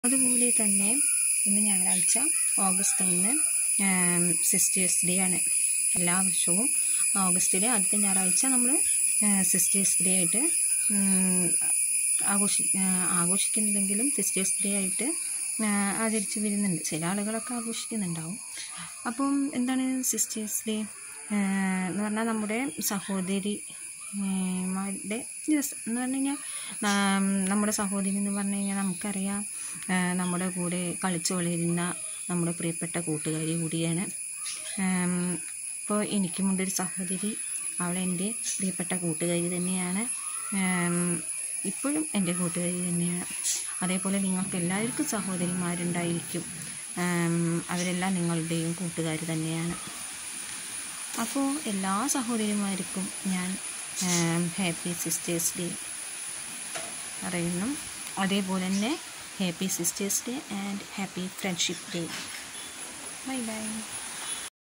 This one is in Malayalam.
അതുപോലെ തന്നെ ഇന്ന് ഞായറാഴ്ച ഓഗസ്റ്റ് ഒന്ന് സിസ്റ്റേഴ്സ് ഡേ ആണ് എല്ലാ വർഷവും ഓഗസ്റ്റിലെ ആദ്യത്തെ ഞായറാഴ്ച നമ്മൾ സിസ്റ്റേഴ്സ് ഡേ ആയിട്ട് ഉം, ആഘോഷി ആ, ആഘോഷിക്കുന്നില്ലെങ്കിലും സിസ്റ്റേഴ്സ് ഡേ ആയിട്ട് ആ, ആചരിച്ച് വരുന്നുണ്ട് ചില ആളുകളൊക്കെ ആഘോഷിക്കുന്നുണ്ടാവും അപ്പം എന്താണ് സിസ്റ്റേഴ്സ് ഡേ എന്ന് പറഞ്ഞാൽ നമ്മുടെ സഹോദരി മാരുടെ ദിവസം എന്ന് പറഞ്ഞു കഴിഞ്ഞാൽ നാം നമ്മുടെ സഹോദരി എന്ന് പറഞ്ഞു കഴിഞ്ഞാൽ നമുക്കറിയാം ആ, നമ്മുടെ കൂടെ കളിച്ചു വളരുന്ന നമ്മുടെ പ്രിയപ്പെട്ട കൂട്ടുകാരി കൂടിയാണ് ഇപ്പോൾ എനിക്കുമുണ്ടൊരു സഹോദരി അവൾ എൻ്റെ പ്രിയപ്പെട്ട കൂട്ടുകാരി തന്നെയാണ് ആം, ഇപ്പോഴും എൻ്റെ കൂട്ടുകാരി തന്നെയാണ് അതേപോലെ നിങ്ങൾക്ക് എല്ലാവർക്കും സഹോദരിമാരുണ്ടായിരിക്കും ആം, അവരെല്ലാം നിങ്ങളുടെയും കൂട്ടുകാർ തന്നെയാണ് അപ്പോൾ എല്ലാ സഹോദരിമാർക്കും ഞാൻ ഹാപ്പി സിസ്റ്റേഴ്സ് ഡേ പറയുന്നു അതേപോലെ തന്നെ happy sisters day and happy friendship day bye by